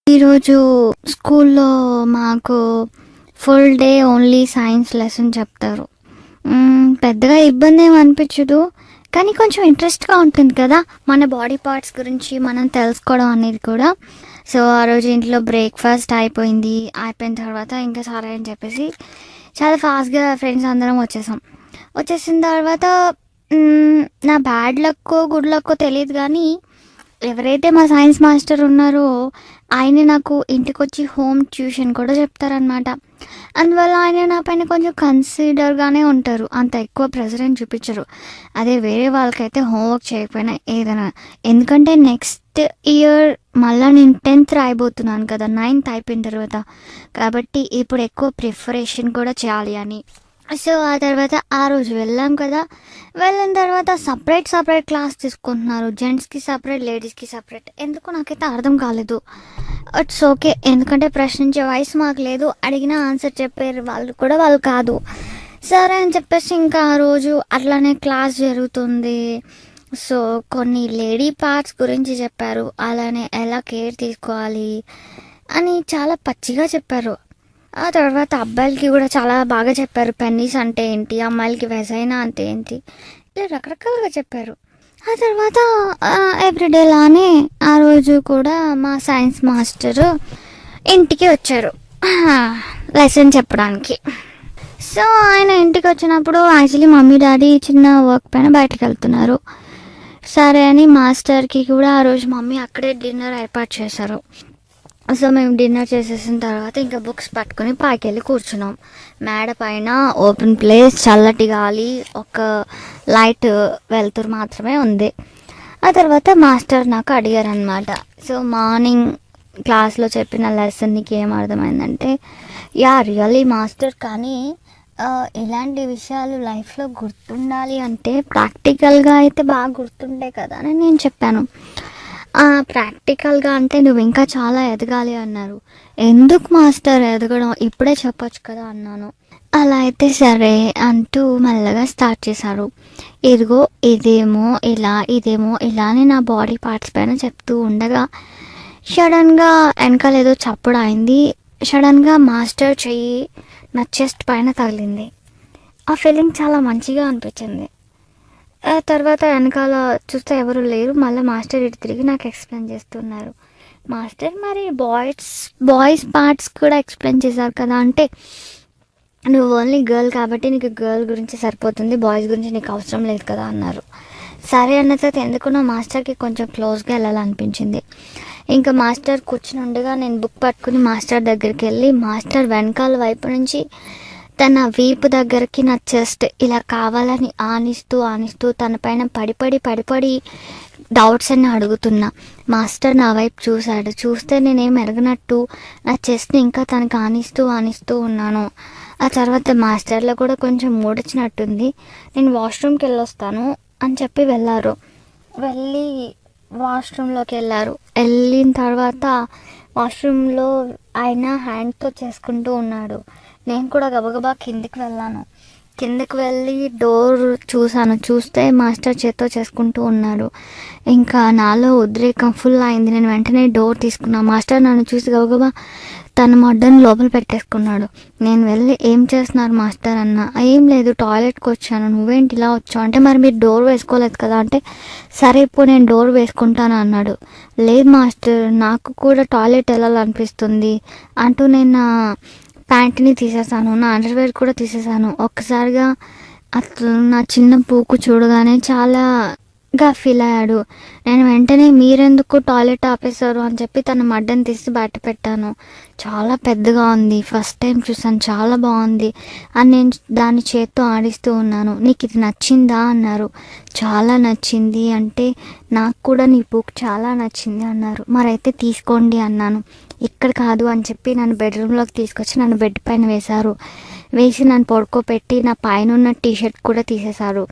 ఈరోజు స్కూల్లో మాకు full day only science lesson చెప్తారు మ్మ్, పెద్దగా ఇబ్బంది ఏమి అనిపించదు కానీ కొంచెం ఇంట్రెస్ట్గా ఉంటుంది కదా మన బాడీ పార్ట్స్ గురించి మనం తెలుసుకోవడం అనేది కూడా సో ఆ రోజు ఇంట్లో బ్రేక్ఫాస్ట్ అయిపోయింది అయిపోయిన తర్వాత ఇంకా సరే అని చెప్పేసి చాలా ఫాస్ట్గా ఫ్రెండ్స్ అందరం వచ్చేసాం వచ్చేసిన తర్వాత మ్మ్, నా బ్యాడ్ లక్కో గుడ్ లక్కో తెలియదు కానీ ఎవరైతే మా సైన్స్ మాస్టర్ ఉన్నారో ఆయన నాకు ఇంటికి వచ్చి హోమ్ ట్యూషన్ కూడా చెప్తారనమాట అందువల్ల ఆయన నా పైన కొంచెం కన్సిడర్గానే ఉంటారు అంత ఎక్కువ ప్రెజర్ అని చూపించరు అదే వేరే వాళ్ళకైతే హోంవర్క్ చేయకపోయినా ఏదైనా ఎందుకంటే నెక్స్ట్ ఇయర్ మళ్ళీ నేను టెన్త్ రాయబోతున్నాను కదా నైన్త్ అయిపోయిన తర్వాత కాబట్టి ఇప్పుడు ఎక్కువ ప్రిపరేషన్ కూడా చేయాలి అని సో ఆ తర్వాత ఆ రోజు వెళ్ళాం కదా వెళ్ళిన తర్వాత సపరేట్ సపరేట్ క్లాస్ తీసుకుంటున్నారు జెంట్స్కి సపరేట్ లేడీస్కి సపరేట్ ఎందుకు నాకైతే అర్థం కాలేదు ఇట్స్ ఓకే ఎందుకంటే ప్రశ్నించే వయసు మాకు లేదు అడిగిన ఆన్సర్ చెప్పారు వాళ్ళు కూడా వాళ్ళు కాదు సరే అని చెప్పేసి ఇంకా ఆ రోజు అట్లానే క్లాస్ జరుగుతుంది సో కొన్ని లేడీ పార్ట్స్ గురించి చెప్పారు అలానే ఎలా కేర్ తీసుకోవాలి అని చాలా పచ్చిగా చెప్పారు ఆ తర్వాత అబ్బాయిలకి కూడా చాలా బాగా చెప్పారు పెన్నీస్ అంటే ఏంటి అమ్మాయిలకి వెజైనా అంటే ఏంటి ఇలా రకరకాలుగా చెప్పారు ఆ తర్వాత ఎవ్రీడే లానే ఆ రోజు కూడా మా సైన్స్ మాస్టర్ ఇంటికి వచ్చారు లెసన్ చెప్పడానికి సో ఆయన ఇంటికి వచ్చినప్పుడు యాక్చువల్లీ మమ్మీ డాడీ చిన్న వర్క్ పైన బయటకు వెళ్తున్నారు సరే అని మాస్టర్కి కూడా ఆ రోజు మమ్మీ అక్కడే డిన్నర్ ఏర్పాటు చేశారు సో మేము డిన్నర్ చేసేసిన తర్వాత ఇంకా బుక్స్ పట్టుకొని పైకి వెళ్ళి కూర్చున్నాం మేడ పైన ఓపెన్ ప్లేస్ చల్లటి గాలి ఒక లైట్ వెలుతురు మాత్రమే ఉంది ఆ తర్వాత మాస్టర్ నాకు అడిగారు అనమాట సో మార్నింగ్ క్లాస్లో చెప్పిన లెసన్ నీకు ఏం అర్థమైందంటే యా రియల్లీ మాస్టర్ కానీ ఆ, ఇలాంటి విషయాలు లైఫ్లో గుర్తుండాలి అంటే ప్రాక్టికల్గా అయితే బాగా గుర్తుండే కదా అని నేను చెప్పాను ఆ, ప్రాక్టికల్గా అంటే నువ్వు ఇంకా చాలా ఎదగాలి అన్నారు ఎందుకు మాస్టర్ ఎదగడం ఇప్పుడే చెప్పొచ్చు కదా అన్నాను అలా అయితే సరే అంటూ మెల్లగా స్టార్ట్ చేశారు ఇదిగో ఇదేమో ఇలా ఇదేమో ఇలా అని నా బాడీ పార్ట్స్ పైన చెప్తూ ఉండగా సడన్గా వెనకాల ఏదో చప్పుడు అయింది సడన్గా మాస్టర్ చెయ్యి నా చెస్ట్ పైన తగిలింది ఆ ఫీలింగ్ చాలా మంచిగా అనిపించింది ఆ తర్వాత వెనకాల చూస్తే ఎవరు లేరు మళ్ళీ మాస్టర్ ఇటు తిరిగి నాకు ఎక్స్ప్లెయిన్ చేస్తున్నారు మాస్టర్ మరి బాయ్స్ బాయ్స్ పార్ట్స్ కూడా ఎక్స్ప్లెయిన్ చేశారు కదా అంటే నువ్వు ఓన్లీ గర్ల్ కాబట్టి నీకు గర్ల్ గురించి సరిపోతుంది బాయ్స్ గురించి నీకు అవసరం లేదు కదా అన్నారు సరే అన్న తర్వాత ఎందుకు నా మాస్టర్కి కొంచెం క్లోజ్గా వెళ్ళాలనిపించింది ఇంకా మాస్టర్ కూర్చుని ఉండగా నేను బుక్ పట్టుకుని మాస్టర్ దగ్గరికి వెళ్ళి మాస్టర్ వెనకాల వైపు నుంచి తన వీపు దగ్గరికి నా చెస్ట్ ఇలా కావాలని ఆనిస్తూ ఆనిస్తూ తన పైన పడిపడి పడిపడి డౌట్స్ అన్ని అడుగుతున్నా మాస్టర్ నా వైపు చూశాడు చూస్తే నేనేం ఎరగనట్టు నా చెస్ట్ని ఇంకా తనకు ఆనిస్తూ ఆనిస్తూ ఉన్నాను ఆ తర్వాత మాస్టర్లో కూడా కొంచెం మూడొచ్చినట్టుంది నేను వాష్రూమ్కి వెళ్ళొస్తాను అని చెప్పి వెళ్ళారు వెళ్ళి వాష్రూమ్లోకి వెళ్ళారు వెళ్ళిన తర్వాత వాష్రూమ్లో ఆయన హ్యాండ్తో చేసుకుంటూ ఉన్నాడు నేను కూడా గబగబా కిందికి వెళ్ళాను కిందకి వెళ్ళి డోర్ చూసాను చూస్తే మాస్టర్ చేత్తో చేసుకుంటూ ఉన్నాడు ఇంకా నాలో ఉద్రేకం ఫుల్ అయింది నేను వెంటనే డోర్ తీసుకున్నా మాస్టర్ నన్ను చూసి గబగబా తన మొడ్డను లోపల పెట్టేసుకున్నాడు నేను వెళ్ళి ఏం చేస్తున్నారు మాస్టర్ అన్న ఏం లేదు టాయిలెట్కి వచ్చాను నువ్వేంటి ఇలా వచ్చావు అంటే మరి మీరు డోర్ వేసుకోలేదు కదా అంటే సరే ఇప్పుడు నేను డోర్ వేసుకుంటాను అన్నాడు లేదు మాస్టర్ నాకు కూడా టాయిలెట్ వెళ్ళాలనిపిస్తుంది అంటూ నేను నా ప్యాంట్ని తీసేసాను నా అండర్వేర్ కూడా తీసేసాను ఒక్కసారిగా అతను నా చిన్న పూకు చూడగానే చాలాగా ఫీల్ అయ్యాడు నేను వెంటనే మీరెందుకు టాయిలెట్ ఆపేశారు అని చెప్పి తన మడ్డని తీసి బయట పెట్టాను చాలా పెద్దగా ఉంది ఫస్ట్ టైం చూసాను చాలా బాగుంది అని నేను దాని చేత్తో ఆడిస్తూ ఉన్నాను నీకు ఇది నచ్చిందా అన్నారు చాలా నచ్చింది అంటే నాకు కూడా నీ బుక్ చాలా నచ్చింది అన్నారు మరైతే తీసుకోండి అన్నాను ఇక్కడ కాదు అని చెప్పి నన్ను బెడ్రూమ్లోకి తీసుకొచ్చి నన్ను బెడ్ పైన వేశారు వేసి నన్ను పడుకోబెట్టి నా పైన ఉన్న టీషర్ట్ కూడా తీసేశారు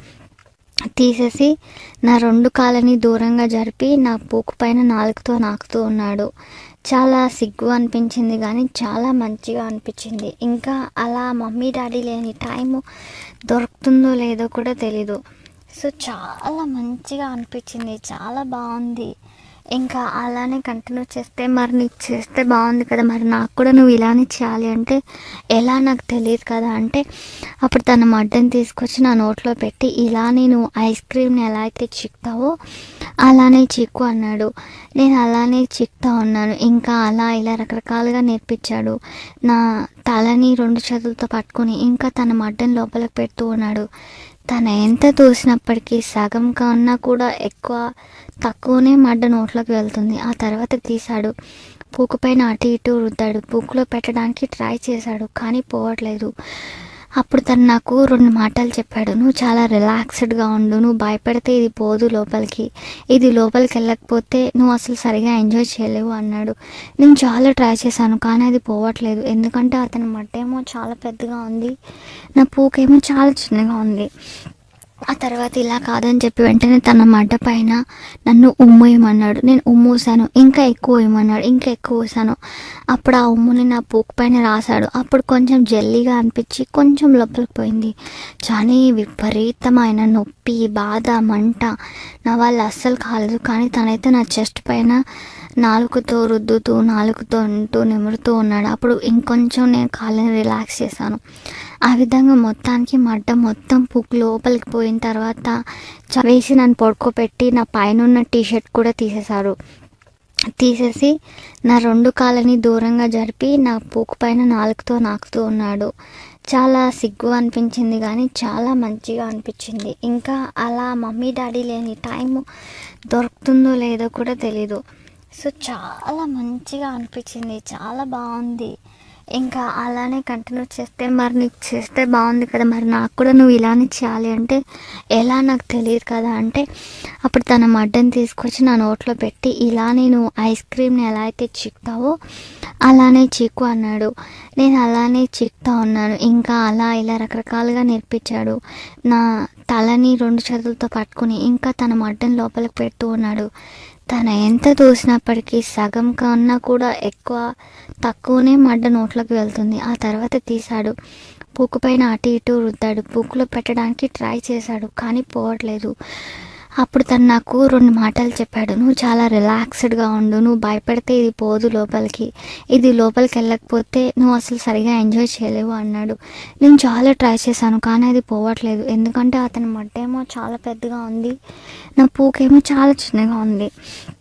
తీసేసి నా రెండు కాళ్ళని దూరంగా జరిపి నా పూకు పైన నాలుగుతో నాకుతూ ఉన్నాడు చాలా సిగ్గు అనిపించింది కానీ చాలా మంచిగా అనిపించింది ఇంకా అలా మమ్మీ డాడీ లేని టైము దొరుకుతుందో లేదో కూడా తెలీదు సో చాలా మంచిగా అనిపించింది చాలా బాగుంది ఇంకా అలానే కంటిన్యూ చేస్తే మరి నీకు చేస్తే బాగుంది కదా మరి నాకు కూడా నువ్వు ఇలానే చేయాలి అంటే ఎలా నాకు తెలియదు కదా అంటే అప్పుడు తన మడ్డని తీసుకొచ్చి నా నోట్లో పెట్టి ఇలా నేను ఐస్ క్రీమ్ని ఎలా అయితే చిక్తావో అలానే చిక్కు అన్నాడు నేను అలానే చిక్తా ఉన్నాను ఇంకా అలా ఇలా రకరకాలుగా నేర్పించాడు నా తలని రెండు చేతులతో పట్టుకొని ఇంకా తన మడ్డని లోపలికి పెడుతూ ఉన్నాడు తన ఎంత తోసినప్పటికీ సగం కన్నా కూడా ఎక్కువ తక్కువనే మడ్డ నోట్లోకి వెళ్తుంది ఆ తర్వాత తీశాడు పూకు పైన అటు ఇటు రుద్దాడు పూకులో పెట్టడానికి ట్రై చేశాడు కానీ పోవట్లేదు అప్పుడు తను నాకు రెండు మాటలు చెప్పాడు నువ్వు చాలా రిలాక్స్డ్గా ఉండు నువ్వు భయపడితే ఇది పోదు లోపలికి ఇది లోపలికి వెళ్ళకపోతే నువ్వు అసలు సరిగా ఎంజాయ్ చేయలేవు అన్నాడు నేను చాలా ట్రై చేశాను కానీ అది పోవట్లేదు ఎందుకంటే అతని మట్ట ఏమో చాలా పెద్దగా ఉంది నా పూకేమో చాలా చిన్నగా ఉంది ఆ తర్వాత ఇలా కాదని చెప్పి వెంటనే తన మడ్డ పైన నన్ను ఉమ్మేయమన్నాడు నేను ఉమ్మూసాను ఇంకా ఎక్కువ వేయమన్నాడు ఇంకా ఎక్కువ వేసాను అప్పుడు ఆ ఉమ్ముని నా పూకు పైన రాశాడు అప్పుడు కొంచెం జల్లీగా అనిపించి కొంచెం లోపలికి పోయింది కానీ విపరీతమైన నొప్పి బాధ మంట నా వాళ్ళు అస్సలు కాలేదు కానీ తనైతే నా చెస్ట్ పైన నాలుగుతో రుద్దుతూ నాలుగుతో ఉంటూ నిమురుతూ ఉన్నాడు అప్పుడు ఇంకొంచెం నేను కాళ్ళని రిలాక్స్ చేశాను ఆ విధంగా మొత్తానికి మడ్డ మొత్తం పుక్ లోపలికి పోయిన తర్వాత చ- వేసి నన్ను పడుకోబెట్టి నా పైన ఉన్న టీ షర్ట్ కూడా తీసేశారు తీసేసి నా రెండు కాళ్ళని దూరంగా జరిపి నా పూకు పైన నాలుగుతో నాకుతూ ఉన్నాడు చాలా సిగ్గు అనిపించింది కానీ చాలా మంచిగా అనిపించింది ఇంకా అలా మమ్మీ డాడీ లేని టైం దొరుకుతుందో లేదో కూడా తెలీదు సో చాలా మంచిగా అనిపించింది చాలా బాగుంది ఇంకా అలానే కంటిన్యూ చేస్తే మరి నీకు చేస్తే బాగుంది కదా మరి నాకు కూడా నువ్వు ఇలానే చేయాలి అంటే ఎలా నాకు తెలియదు కదా అంటే అప్పుడు తన మడ్డని తీసుకొచ్చి నా నోట్లో పెట్టి ఇలా నేను ఐస్ క్రీమ్ని ఎలా అయితే చిక్తావో అలానే చిక్కు అన్నాడు నేను అలానే చిక్తా ఉన్నాను ఇంకా అలా ఇలా రకరకాలుగా నేర్పించాడు నా తలని రెండు చేతులతో పట్టుకుని ఇంకా తన మడ్డని లోపలికి పెడుతూ ఉన్నాడు తన ఎంత తోసినప్పటికీ సగం కన్నా కూడా ఎక్కువ తక్కువనే మడ్డ నోట్లోకి వెళ్తుంది ఆ తర్వాత తీశాడు పూకు పైన అటు ఇటు రుద్దాడు పూకులో పెట్టడానికి ట్రై చేశాడు కానీ పోవట్లేదు అప్పుడు తను నాకు రెండు మాటలు చెప్పాడు నువ్వు చాలా రిలాక్స్డ్గా ఉండు నువ్వు భయపడితే ఇది పోదు లోపలికి ఇది లోపలికి వెళ్ళకపోతే నువ్వు అసలు సరిగా ఎంజాయ్ చేయలేవు అన్నాడు నేను చాలా ట్రై చేశాను కానీ అది పోవట్లేదు ఎందుకంటే అతని మడ్డ ఏమో చాలా పెద్దగా ఉంది నా పూకేమో చాలా చిన్నగా ఉంది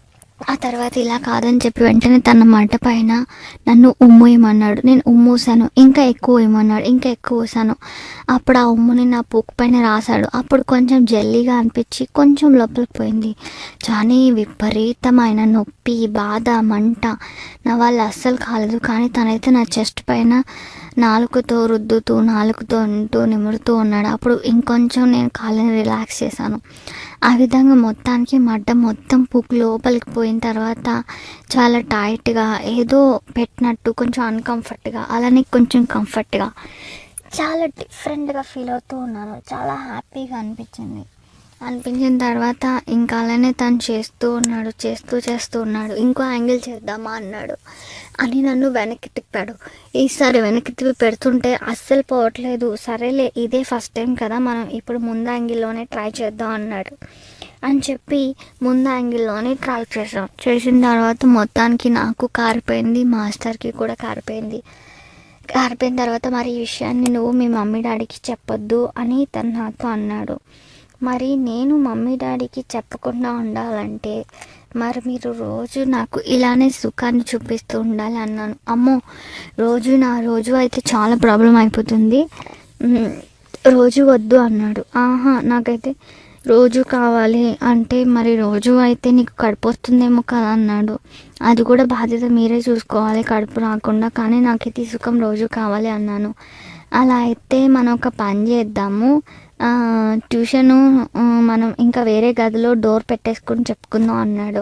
ఆ తర్వాత ఇలా కాదని చెప్పి వెంటనే తన మడ్డ పైన నన్ను ఉమ్మేయమన్నాడు నేను ఉమ్మూసాను ఇంకా ఎక్కువ వేయమన్నాడు ఇంకా ఎక్కువ వేసాను అప్పుడు ఆ ఉమ్ముని నా పూకు పైన రాశాడు అప్పుడు కొంచెం జల్లీగా అనిపించి కొంచెం లోపలికి పోయింది కానీ విపరీతమైన నొప్పి బాధ మంట నా వాళ్ళు అస్సలు కాలేదు కానీ తనైతే నా చెస్ట్ పైన నాలుగుతో రుద్దుతూ నాలుగుతో ఉంటూ నిమురుతూ ఉన్నాడు అప్పుడు ఇంకొంచెం నేను కాళ్ళని రిలాక్స్ చేశాను ఆ విధంగా మొత్తానికి మడ్డ మొత్తం పుక్ లోపలికి పోయిన తర్వాత చాలా టైట్గా ఏదో పెట్టినట్టు కొంచెం అన్కంఫర్ట్గా అలానే కొంచెం కంఫర్ట్గా చాలా డిఫరెంట్గా ఫీల్ అవుతూ ఉన్నాను చాలా హ్యాపీగా అనిపించింది అనిపించిన తర్వాత ఇంకా అలానే తను చేస్తూ ఉన్నాడు చేస్తూ చేస్తూ ఉన్నాడు ఇంకో యాంగిల్ చేద్దామా అన్నాడు అని నన్ను వెనక్కి తిప్పాడు ఈసారి వెనక్కి తిప్పి పెడుతుంటే అస్సలు పోవట్లేదు సరేలే ఇదే ఫస్ట్ టైం కదా మనం ఇప్పుడు ముందు యాంగిల్లోనే ట్రై చేద్దాం అన్నాడు అని చెప్పి ముందు యాంగిల్లోనే ట్రై చేసాం చేసిన తర్వాత మొత్తానికి నాకు కారిపోయింది మాస్టర్కి కూడా కారిపోయింది కారిపోయిన తర్వాత మరి ఈ విషయాన్ని నువ్వు మీ మమ్మీ డాడీకి చెప్పొద్దు అని తను నాతో అన్నాడు మరి నేను మమ్మీ డాడీకి చెప్పకుండా ఉండాలంటే మరి మీరు రోజు నాకు ఇలానే సుఖాన్ని చూపిస్తూ ఉండాలి అన్నాను అమ్మో రోజు నా రోజు అయితే చాలా ప్రాబ్లం అయిపోతుంది మ్, రోజు వద్దు అన్నాడు ఆహా నాకైతే రోజు కావాలి అంటే మరి రోజు అయితే నీకు కడుపు వస్తుందేమో కదా అన్నాడు అది కూడా బాధ్యత మీరే చూసుకోవాలి కడుపు రాకుండా కానీ నాకైతే ఈ సుఖం రోజు కావాలి అన్నాను అలా అయితే మనం ఒక పని చేద్దాము ఆ, ట్యూషను ఆ, మనం ఇంకా వేరే గదిలో డోర్ పెట్టేసుకుని చెప్పుకుందాం అన్నాడు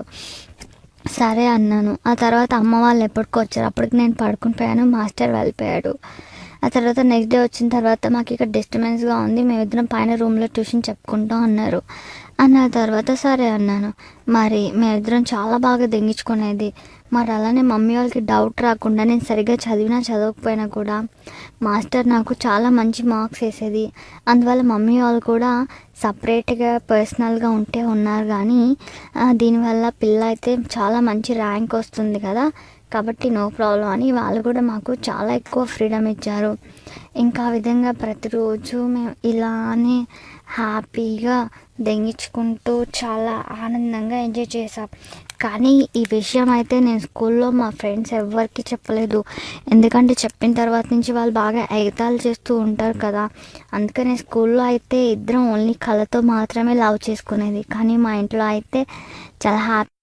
సరే అన్నాను ఆ తర్వాత అమ్మ వాళ్ళు ఎప్పటికో వచ్చారు అప్పటికి నేను పడుకుని పోయాను మాస్టర్ వెళ్ళిపోయాడు ఆ తర్వాత నెక్స్ట్ డే వచ్చిన తర్వాత మాకు ఇక్కడ డిస్టర్బెన్స్గా ఉంది మేమిద్దరం పైన రూమ్లో ట్యూషన్ చెప్పుకుంటాం అన్నారు అన్న తర్వాత సరే అన్నాను మరి మేమిద్దరం చాలా బాగా దెంగించుకునేది మరి అలానే మమ్మీ వాళ్ళకి డౌట్ రాకుండా నేను సరిగ్గా చదివినా చదవకపోయినా కూడా మాస్టర్ నాకు చాలా మంచి మార్క్స్ వేసేది అందువల్ల మమ్మీ వాళ్ళు కూడా సపరేట్గా పర్సనల్గా ఉంటే ఉన్నారు కానీ ఆ, దీనివల్ల పిల్ల అయితే చాలా మంచి ర్యాంక్ వస్తుంది కదా కాబట్టి నో ప్రాబ్లం అని వాళ్ళు కూడా మాకు చాలా ఎక్కువ ఫ్రీడమ్ ఇచ్చారు ఇంకా ఆ విధంగా ప్రతిరోజు మేము ఇలానే హ్యాపీగా దెంగించుకుంటూ చాలా ఆనందంగా ఎంజాయ్ చేసాం కానీ ఈ విషయం అయితే నేను స్కూల్లో మా ఫ్రెండ్స్ ఎవ్వరికి చెప్పలేదు ఎందుకంటే చెప్పిన తర్వాత నుంచి వాళ్ళు బాగా ఎగతాళి చేస్తూ ఉంటారు కదా అందుకనే స్కూల్లో అయితే ఇద్దరం ఓన్లీ కళతో మాత్రమే లవ్ చేసుకునేది కానీ మా ఇంట్లో అయితే చాలా హ్యాపీ